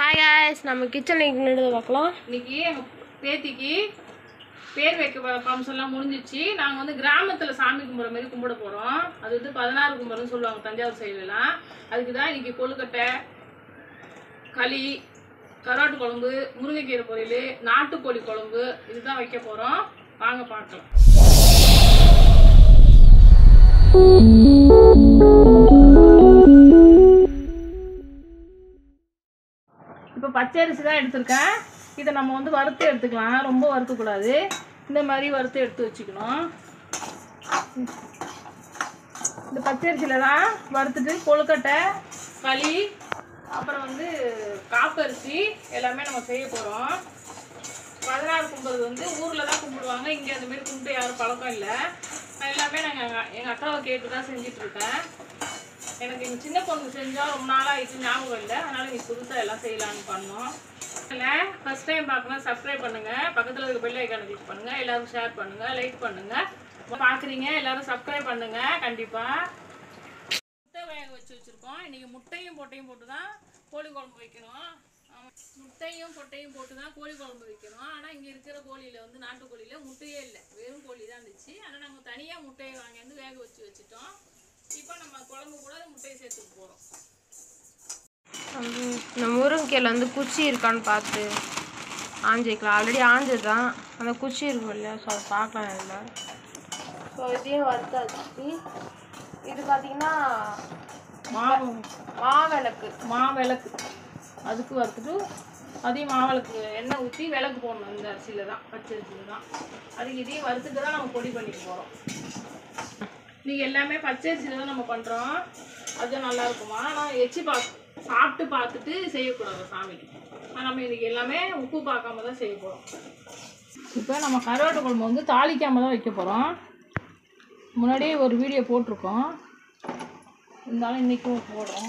Hi guys நம்ம kitchen இங்கிட்டு பார்க்கலாம் இன்னைக்கு எங்கள் பேத்திக்கு பேர் வைக்க ஃபங்க்ஷன் எல்லாம் முடிஞ்சிச்சு நாங்கள் வந்து கிராமத்தில் சாமி கும்பிட்ற மாதிரி கும்பிட போகிறோம் அது வந்து பதினாறு கும்பிட்றதுன்னு சொல்லுவாங்க தஞ்சாவூர் சைடுலலாம் அதுக்கு தான் இன்னைக்கு கொழுக்கட்டை களி கருவாட்டு குழம்பு முருங்கைக்கீரை பொரியல் நாட்டுக்கோழி குழம்பு இதுதான் வைக்க போகிறோம் வாங்க பார்க்கலாம் இப்போ பச்சை அரிசி தான் எடுத்திருக்கேன் இதை நம்ம வந்து வறுத்து எடுத்துக்கலாம் ரொம்ப வறுக்கக்கூடாது இந்த மாதிரி வறுத்து எடுத்து வச்சுக்கணும் இந்த பச்சை அரிசியில் தான் வறுத்துட்டு கொழுக்கட்டை களி அப்புறம் வந்து காப்பரிசி எல்லாமே நம்ம செய்ய போகிறோம் பதினாறு கும்பிட்றது வந்து ஊரில் தான் கும்பிடுவாங்க இங்கே அந்த மாதிரி கும்பிட்டு யாரும் பழக்கம் இல்லை நான் எல்லாமே நாங்கள் எங்கள் அக்காவை கேட்டு தான் செஞ்சிட்ருக்கேன் எனக்கு எங்கள் சின்ன பொண்ணு செஞ்சால் ரொம்ப நாள் ஆயிடுச்சு ஞாபகம் இல்லை அதனால் நீ புதுசாக எல்லாம் செய்யலான்னு பண்ணோம் இல்லை ஃபஸ்ட் டைம் பார்க்கணும் சப்ஸ்கிரைப் பண்ணுங்கள் பக்கத்தில் இருக்க பெல் ஐக்கானை கிளிக் பண்ணுங்கள் எல்லாரும் ஷேர் பண்ணுங்கள் லைக் பண்ணுங்கள் பார்க்குறீங்க எல்லாரும் சப்ஸ்கிரைப் பண்ணுங்கள் கண்டிப்பாக முட்டை வேக வச்சு வச்சுருக்கோம் இன்றைக்கி முட்டையும் பொட்டையும் போட்டு தான் கோழி குழம்பு வைக்கணும் ஆமா. முட்டையும் பொட்டையும் போட்டு தான் கோழி குழம்பு வைக்கணும் ஆனால் இங்கே இருக்கிற கோழியில் வந்து நாட்டுக்கோழியில் முட்டையே இல்லை வெறும் கோழி தான் இருந்துச்சு ஆனால் நாங்கள் தனியாக முட்டையை வாங்கி வந்து வேக வச்சு வச்சுட்டோம் இப்போ நம்ம குழம்பு கூட முட்டையை சேர்த்துக்க போகிறோம் இந்த முருங்கைக்கீரைல வந்து குச்சி இருக்கான்னு பார்த்து ஆஞ்சிக்கலாம் ஆல்ரெடி ஆஞ்சது தான் அந்த குச்சி இருக்கும் இல்லையா ஸோ அதை பார்க்கலாம் இதில் ஸோ இதையும் வறுத்தாச்சு இது பார்த்தீங்கன்னா மாவு மாவிளக்கு மாவிளக்கு அதுக்கு வறுத்துட்டு அதையும் மாவிளக்கு எண்ணெய் ஊற்றி விளக்கு போடணும் இந்த அரிசியில் தான் பச்சை அரிசியில் தான் அதுக்கு இதையும் வறுத்துட்டு தான் நம்ம பொடி பண்ணிட்டு போகிறோம் நீங்கள் எல்லாமே பச்சை அரிசியில் தான் நம்ம பண்ணுறோம் அது நல்லா இருக்குமா ஆனால் எச்சி பார்த்து சாப்பிட்டு பார்த்துட்டு செய்யக்கூடாது சாமிக்கு ஆனா நம்ம இன்னைக்கு எல்லாமே உப்பு பார்க்காம தான் செய்ய போகிறோம் இப்போ நம்ம கருவாட்டு குழம்பு வந்து தாளிக்காம தான் வைக்க போகிறோம் முன்னாடியே ஒரு வீடியோ போட்டிருக்கோம் இருந்தாலும் இன்றைக்கும் போடுறோம்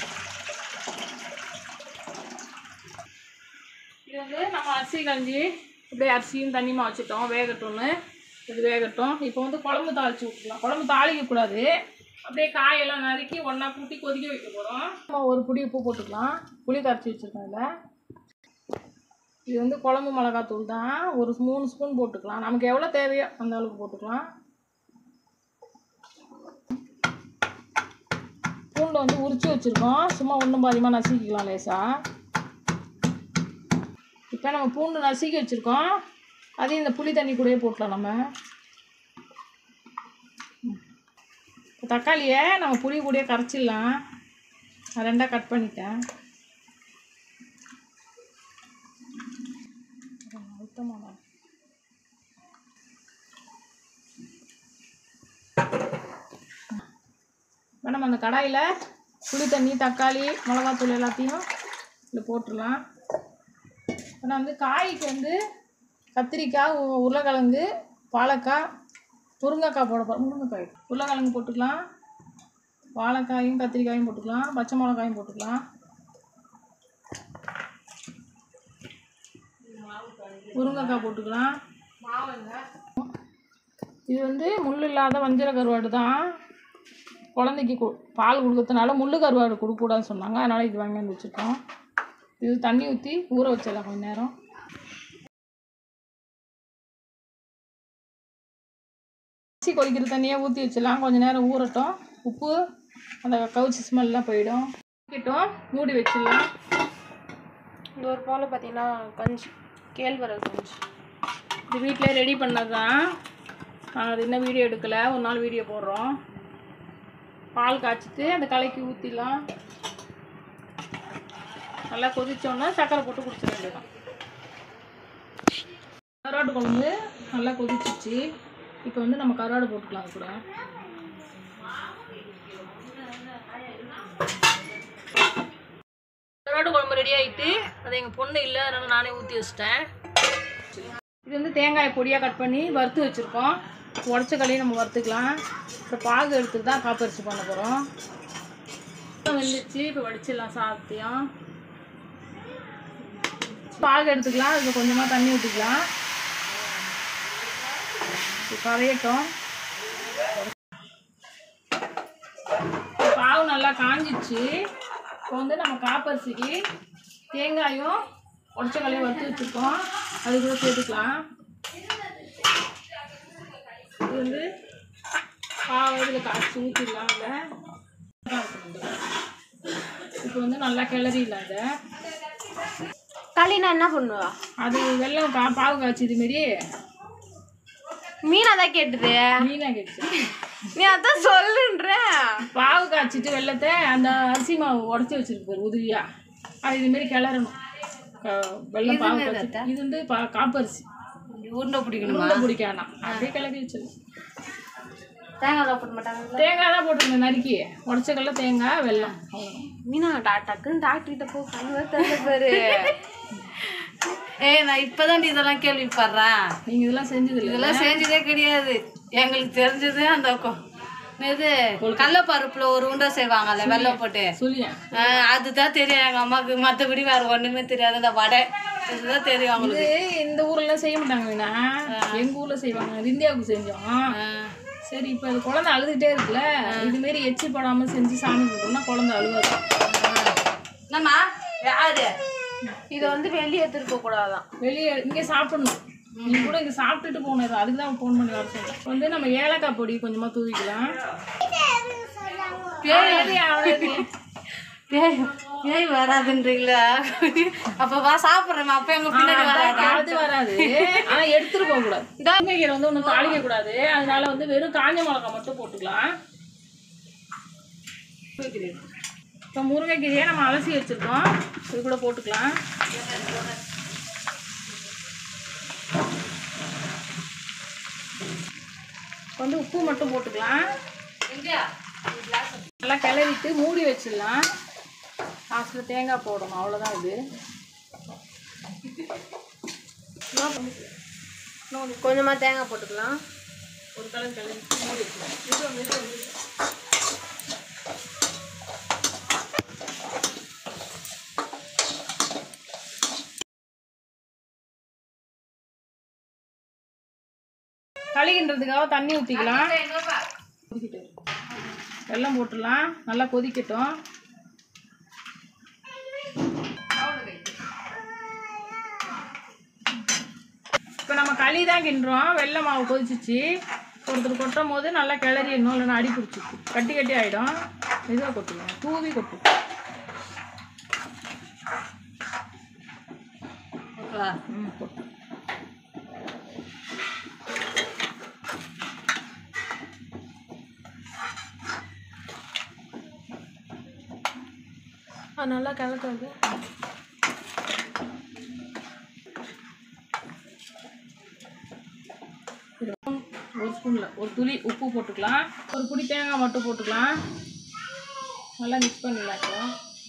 இது வந்து நம்ம அரிசி கஞ்சி இப்படியே அரிசியும் தண்ணியுமா வச்சுட்டோம் வேகட்டும்னு இது வேகட்டும் இப்போ வந்து குழம்பு தாளிச்சு விட்டுக்கலாம் குழம்பு தாளிக்கக்கூடாது அப்படியே காயெல்லாம் நறுக்கி ஒன்றா கூட்டி கொதிக்க வைக்க போகிறோம் நம்ம ஒரு புடி உப்பு போட்டுக்கலாம் புளி கரைச்சி வச்சுருக்கோம் இதில் இது வந்து குழம்பு மிளகாத்தூள் தான் ஒரு மூணு ஸ்பூன் போட்டுக்கலாம் நமக்கு எவ்வளோ தேவையோ அந்த அளவுக்கு போட்டுக்கலாம் பூண்டை வந்து உரிச்சு வச்சுருக்கோம் சும்மா ஒன்றும் பாதியமாக நசுக்கிக்கலாம் லேசாக இப்போ நம்ம பூண்டு நசுக்கி வச்சுருக்கோம் அதையும் இந்த புளி தண்ணி கூடயே போட்டலாம் நம்ம இப்போ தக்காளியை நம்ம புளி கூடயே கரைச்சிடலாம் நான் ரெண்டாக கட் பண்ணிட்டேன் அழுத்தமாக இப்போ நம்ம அந்த கடாயில் புளி தண்ணி தக்காளி மிளகாத்தூள் எல்லாத்தையும் இதில் போட்டுடலாம் இப்போ நான் வந்து காய்க்கு வந்து கத்திரிக்காய் உ- உருளைக்கிழங்கு வாழைக்காய் முருங்கைக்காய் போட போகிறோம் முருங்கைக்காய் உருளைக்கிழங்கு போட்டுக்கலாம் வாழைக்காயும் கத்திரிக்காயும் போட்டுக்கலாம் பச்சை மிளகாயும் போட்டுக்கலாம் முருங்கைக்காய் போட்டுக்கலாம் இது வந்து முள் இல்லாத வஞ்சர கருவாடு தான் குழந்தைக்கு கு பால் கொடுக்கறதுனால முள்ளு கருவாடு கொடுக்கக்கூடாதுன்னு சொன்னாங்க அதனால் இது வாங்கி வந்து வச்சுருக்கோம் இது தண்ணி ஊற்றி ஊற வச்சிடலாம் கொஞ்ச நேரம் அரிசி கொதிக்கிற தண்ணியை ஊற்றி வச்சிடலாம் கொஞ்ச நேரம் ஊறட்டும் உப்பு அந்த கவுச்சி ஸ்மெல்லாம் போயிடும் கிட்டும் மூடி வச்சிடலாம் இந்த ஒரு பால் பார்த்தீங்கன்னா கஞ்சி கேழ்வரகு கஞ்சி இது வீட்டிலே ரெடி பண்ணது தான் நாங்கள் அது இன்னும் வீடியோ எடுக்கலை ஒரு நாள் வீடியோ போடுறோம் பால் காய்ச்சிட்டு அந்த கலைக்கு ஊற்றிடலாம் நல்லா கொதிச்சோன்னா சக்கரை போட்டு குடிச்சிட வேண்டியதான் கருவாடு குழம்பு நல்லா கொதிச்சிச்சு இப்போ வந்து நம்ம கருவாடு போட்டுக்கலாம் அது கூட கருவாடு குழம்பு ரெடி ஆகிட்டு அது எங்கள் பொண்ணு இல்லை அதனால் நானே ஊற்றி வச்சிட்டேன் இது வந்து தேங்காயை பொடியாக கட் பண்ணி வறுத்து வச்சுருக்கோம் உடச்ச கலையும் நம்ம வறுத்துக்கலாம் இப்போ பாகு எடுத்து தான் காப்பரிசி பண்ண போகிறோம் வெந்துச்சு இப்போ வடிச்சிடலாம் சாதத்தையும் பாகு எடுத்துக்கலாம் அதுக்கு கொஞ்சமாக தண்ணி ஊற்றிக்கலாம் இது கரையட்டும் பாவு நல்லா காஞ்சிச்சு இப்போ வந்து நம்ம காப்பரிசிக்கு தேங்காயும் உடச்ச கலையும் வறுத்து வச்சுருக்கோம் அது கூட சேர்த்துக்கலாம் இது வந்து பாவை இதில் காய்ச்சி ஊற்றிடலாம் அதில் இப்போ வந்து நல்லா கிளறி இல்லாத களினா என்ன பண்ணுவா அது வெள்ளம் கா பாவு காய்ச்சி இதுமாரி மீனா தான் கேட்டுது மீனாக கேட்டுச்சு நீ அதான் சொல்லுன்ற பாவு காய்ச்சிட்டு வெள்ளத்தை அந்த அரிசி மாவு உடச்சி வச்சிருக்கு பாரு உதவியா அது இதுமாரி கிளறணும் க- வெள்ளம் பாவு காய்ச்சி இது வந்து பா காப்பரிசி உருண்டை பிடிக்கணும் உருண்டை பிடிக்க வேணாம் அப்படியே கிளறி வச்சிடலாம் தேங்காய் போட மாட்டாங்க தேங்காய் தான் போட்டுருந்தேன் நறுக்கி உடச்சக்கல்ல தேங்காய் வெல்லம் அவ்வளவுதான். மீனா டா டக்குன்னு டாக்டர் கிட்ட போ கண்ணு தெரியல பாரு ஏய் நான் இப்பதான் இதெல்லாம் கேள்விப்படுறேன் நீங்க இதெல்லாம் செஞ்சது இல்லை இதெல்லாம் செஞ்சதே கிடையாது எங்களுக்கு தெரிஞ்சது அந்த கொ- இது கடலப்பருப்புல ஒரு உருண்டை செய்வாங்கல்ல வெள்ளம் போட்டு சொல்லியா ஆ, அதுதான் தெரியும் எங்க அம்மாவுக்கு மற்றபடி வேற ஒண்ணுமே தெரியாது அந்த வடை இதுதான் தெரியும் அவங்களுக்கு இது இந்த ஊர்ல செய்ய மாட்டாங்க வீணா எங்க ஊர்ல செய்வாங்க இந்தியாவுக்கு செஞ்சோம் ஆ. சரி இப்போ அது குழந்தை அழுதுகிட்டே இருக்குல்ல இது மாரி எச்சி படாம செஞ்சு சாமி கொடுத்தோம்னா குழந்தை அழுவாது என்னம்மா யாரு இதை வந்து வெளியே எடுத்துருக்க கூடாதான் வெளியே இங்கே சாப்பிடணும் நீ கூட இங்கே சாப்பிட்டுட்டு போனது அதுக்கு தான் ஃபோன் பண்ணி வர சொன்னேன் இப்போ வந்து நம்ம ஏலக்காய் பொடி கொஞ்சமாக தூவிக்கலாம் பேர் அவ்வளோ பேய் பேய் வராதுன்றீங்களா அப்ப வா சாப்பிட்றேன் அப்ப எங்க பின்னாடி வராதா அது வராது ஆனா எடுத்துட்டு போக கூடாது முருங்கைக்கீரை வந்து ஒன்றும் தாளிக்க கூடாது அதனால வந்து வெறும் காஞ்ச மிளகாய் மட்டும் போட்டுக்கலாம் இப்போ முருங்கைக்கீரையை நம்ம அலசி வச்சிருக்கோம் இது கூட போட்டுக்கலாம் வந்து உப்பு மட்டும் போட்டுக்கலாம் நல்லா கிளறிட்டு மூடி வச்சிடலாம் லாஸ்ட்டில் தேங்காய் போடணும் அவ்வளோதான் இது கொஞ்சமா தேங்காய் போட்டுக்கலாம் ஒரு கலர் கிளறி மூடி வச்சிடலாம் கழுகின்றதுக்காக தண்ணி ஊற்றிக்கலாம் கொதிக்கிட்டு இருக்கு. வெல்லம் போட்டுடலாம் நல்லா கொதிக்கட்டும் இப்போ நம்ம களி தான் கிண்டுறோம் வெள்ளை மாவு கொதிச்சிச்சு ஒருத்தர் கொட்டும் போது நல்லா கிளறிடணும் இல்லைன்னா அடி பிடிச்சிச்சு கட்டி கட்டி ஆகிடும் மெதுவாக கொட்டுவோம் தூவி கொட்டும் ம் கொட்டு அது நல்லா கிளக்காது ஒரு ஸ்பூனில் ஒரு துளி உப்பு போட்டுக்கலாம் ஒரு புடி தேங்காய் மட்டும் போட்டுக்கலாம் நல்லா மிக்ஸ் பண்ணிடலாம் இப்போ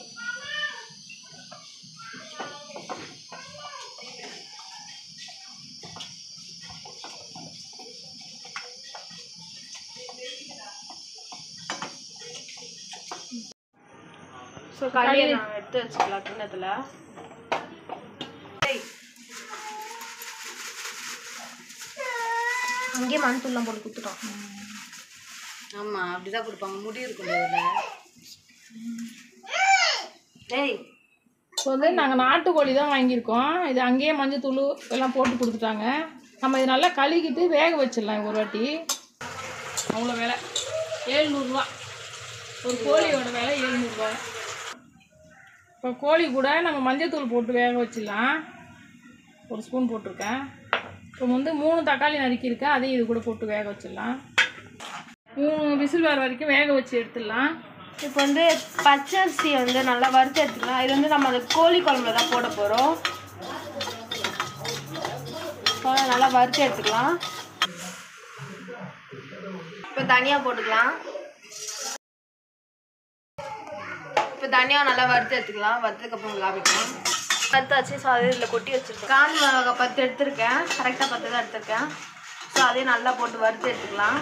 ஸோ களியை நான் எடுத்து வச்சுக்கலாம் கிண்ணத்துல அங்கேயே மண்தூள்லாம் போட்டு கொடுத்துட்டோம் ஆமா அப்படிதான் கொடுப்பாங்க முடி இருக்கும் அதுல டேய் இப்போ வந்து நாங்கள் நாட்டுக்கோழி தான் வாங்கியிருக்கோம் இது அங்கேயே மஞ்சத்தூள் எல்லாம் போட்டு கொடுத்துட்டாங்க நம்ம இது நல்லா கழுகிட்டு வேக வச்சிடலாம் ஒரு வாட்டி அவ்வளோ விலை ஏழ்நூறுரூவா ஒரு கோழியோட விலை ஏழ்நூறுரூவா இப்போ கோழி கூட நம்ம மஞ்சத்தூள் போட்டு வேக வச்சிடலாம் ஒரு ஸ்பூன் போட்டிருக்கேன் இப்போ வந்து மூணு தக்காளி நறுக்கியிருக்கேன் அதையும் இது கூட போட்டு வேக வச்சிடலாம் மூணு விசில் வர வரைக்கும் வேக வச்சு எடுத்துடலாம் இப்போ வந்து பச்சரிசியை வந்து நல்லா வறுத்து எடுத்துக்கலாம் இது வந்து நம்ம அந்த கோழி குழம்புல தான் போட போகிறோம் நல்லா வறுத்து எடுத்துக்கலாம் இப்போ தனியாக போட்டுக்கலாம் இப்போ தனியாக நல்லா வறுத்து எடுத்துக்கலாம் வறுத்ததுக்கப்புறம் லாபிக்கலாம் வறுத்தாச்சு ஸோ அது இதில் கொட்டி வச்சுருக்கேன் காஞ்சி மிளகா பத்து எடுத்திருக்கேன் கரெக்டாக பத்து தான் எடுத்திருக்கேன் ஸோ அதையும் நல்லா போட்டு வறுத்து எடுத்துக்கலாம்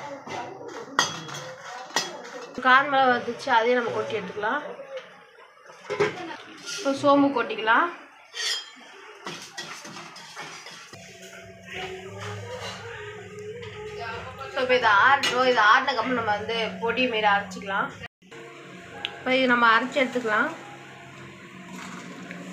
கான் மிளகா வறுத்துச்சு அதையும் நம்ம கொட்டி எடுத்துக்கலாம் இப்போ சோம்பு கொட்டிக்கலாம் ஸோ இப்போ இதை ஆறட்டும் இதை ஆறினதுக்கப்புறம் நம்ம வந்து பொடி மாரி அரைச்சிக்கலாம் இப்போ இது நம்ம அரைச்சி எடுத்துக்கலாம்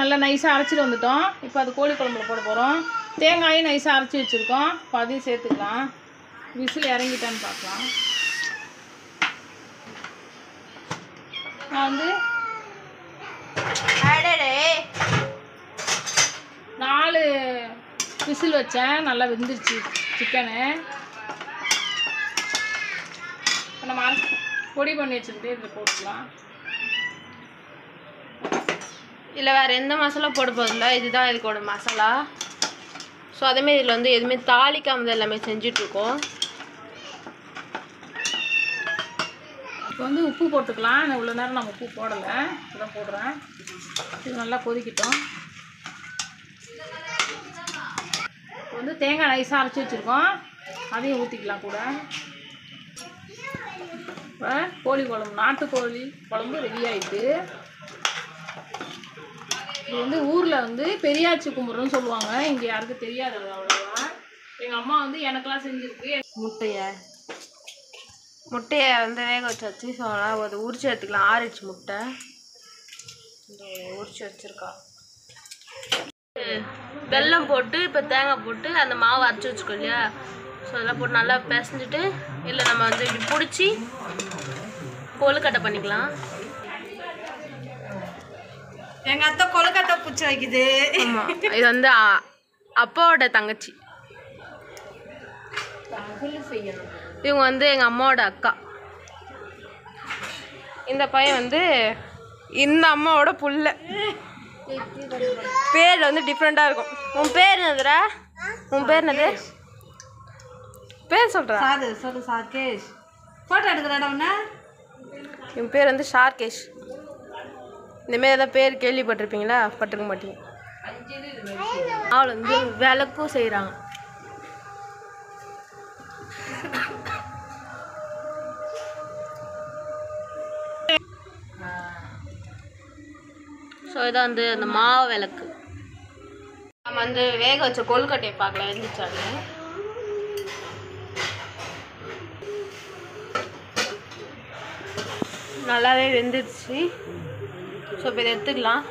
நல்லா நைஸாக அரைச்சிட்டு வந்துட்டோம் இப்போ அது கோழி குழம்புல போட போகிறோம் தேங்காயும் நைஸாக அரைச்சி வச்சுருக்கோம் இப்போ அதையும் சேர்த்துக்கலாம் விசில் இறங்கிட்டான்னு பார்க்கலாம் நான் வந்து அடடே நாலு விசில் வச்சேன் நல்லா வெந்துருச்சு சிக்கனு இப்போ நம்ம அரைச்சி பொடி பண்ணி வச்சுக்கிட்டு இதில் போட்டுக்கலாம் இல்லை வேறு எந்த மசாலா போட போதில்ல இதுதான் இதுக்கோட மசாலா ஸோ அதேமாரி இதில் வந்து எதுவுமே தாளிக்காம தான் எல்லாமே செஞ்சிட்ருக்கோம் இப்போ வந்து உப்பு போட்டுக்கலாம் நான் இவ்வளோ நேரம் நான் உப்பு போடலை இப்போதான் போடுறேன் இது நல்லா கொதிக்கட்டும் இப்போ வந்து தேங்காய் நைஸாக அரைச்சி வச்சுருக்கோம் அதையும் ஊற்றிக்கலாம் கூட இப்போ கோழி குழம்பு நாட்டுக்கோழி குழம்பு ரெடி ஆயிட்டு இது வந்து ஊரில் வந்து பெரியாச்சி கும்பிட்றோன்னு சொல்லுவாங்க இங்கே யாருக்கும் தெரியாது அது அவ்வளோவா எங்கள் அம்மா வந்து எனக்கெல்லாம் செஞ்சுருக்கு முட்டையை முட்டையை வந்து வேக வச்சாச்சு ஸோ அதனால் அதை உரிச்சு எடுத்துக்கலாம் ஆறிடுச்சு முட்டை இந்த உரிச்சு வச்சுருக்கா வெல்லம் போட்டு இப்போ தேங்காய் போட்டு அந்த மாவு அரைச்சி வச்சுக்கோ இல்லையா ஸோ அதெல்லாம் போட்டு நல்லா பிசைஞ்சிட்டு இல்லை நம்ம வந்து இப்படி பிடிச்சி கொழுக்கட்டை பண்ணிக்கலாம் எங்க அத்தை கொழுக்கட்டை பூச்சி வைக்குது ஆமாம் இது வந்து அ- அப்பாவோட தங்கச்சி இவங்க வந்து எங்கள் அம்மாவோட அக்கா இந்த பையன் வந்து இந்த அம்மாவோட புள்ள பேர் வந்து டிஃப்ரெண்ட்டாக இருக்கும் உன் பேர் என்னதுடா உன் பேர் என்னது பேர் சொல்கிறா சாது சொல்லு சாகேஷ் போட்டோ எடுக்கிறடா உன்ன என் பேர் வந்து ஷார்கேஷ் இந்தமாரி ஏதாவது பேர் கேள்விப்பட்டிருப்பீங்களா பட்டிருக்க மாட்டீங்க அவள் வந்து விளக்கும் செய்கிறாங்க ஸோ இதான் வந்து அந்த மாவு விளக்கு நம்ம வந்து வேக வச்ச கொழுக்கட்டையை பார்க்கலாம் எழுந்திரிச்சாங்க நல்லாவே வெந்துடுச்சு ஸோ இப்போ இதை எடுத்துக்கலாம்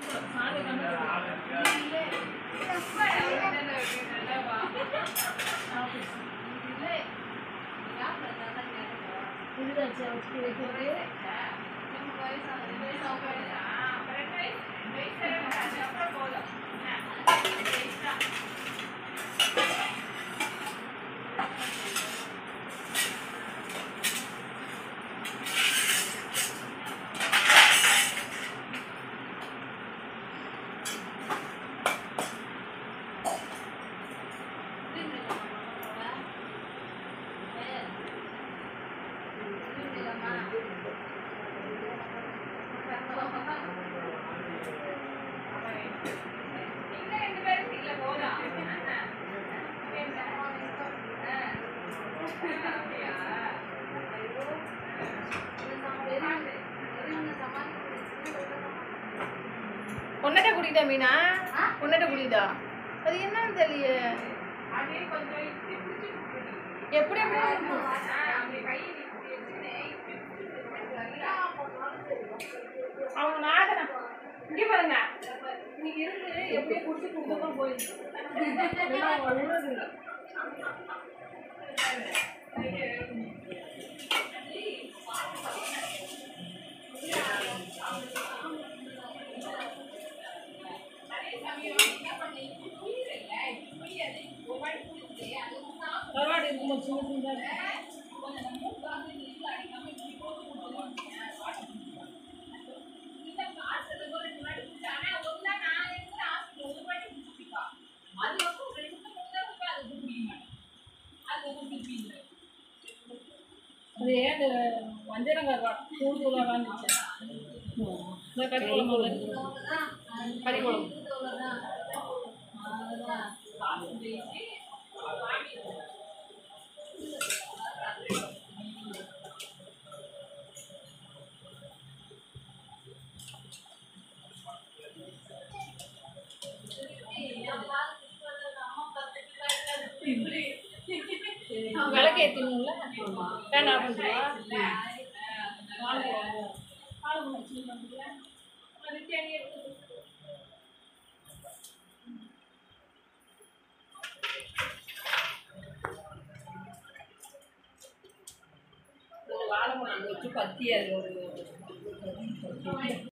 பொண்ணட்ட குடிக்கிட்டா மீனா பொண்ணட்ட குடிக்கிட்டா அது என்னன்னு தெரியல எப்படி அவங்க நாகன இங்க பாருங்க இன்னைக்கு இருந்து எப்படியே குடிச்சு குடுத்ததான் போயிடுச்சு இதெல்லாம் அவங்க விடுறது இல்ல. கருவாடு இருக்குமா சின்ன சின்னதா இருக்கு. அது ஏன் இந்த வஞ்சரம் கருவாடு தூள் தூளாக இருந்துச்சு இந்த கறி குழம்பு கறி குழம்பு விளக்கு ஏற்றணும்ல ஃபேன் ஆஃப் பண்ணுறியா வச்சு பத்தி அது ஒரு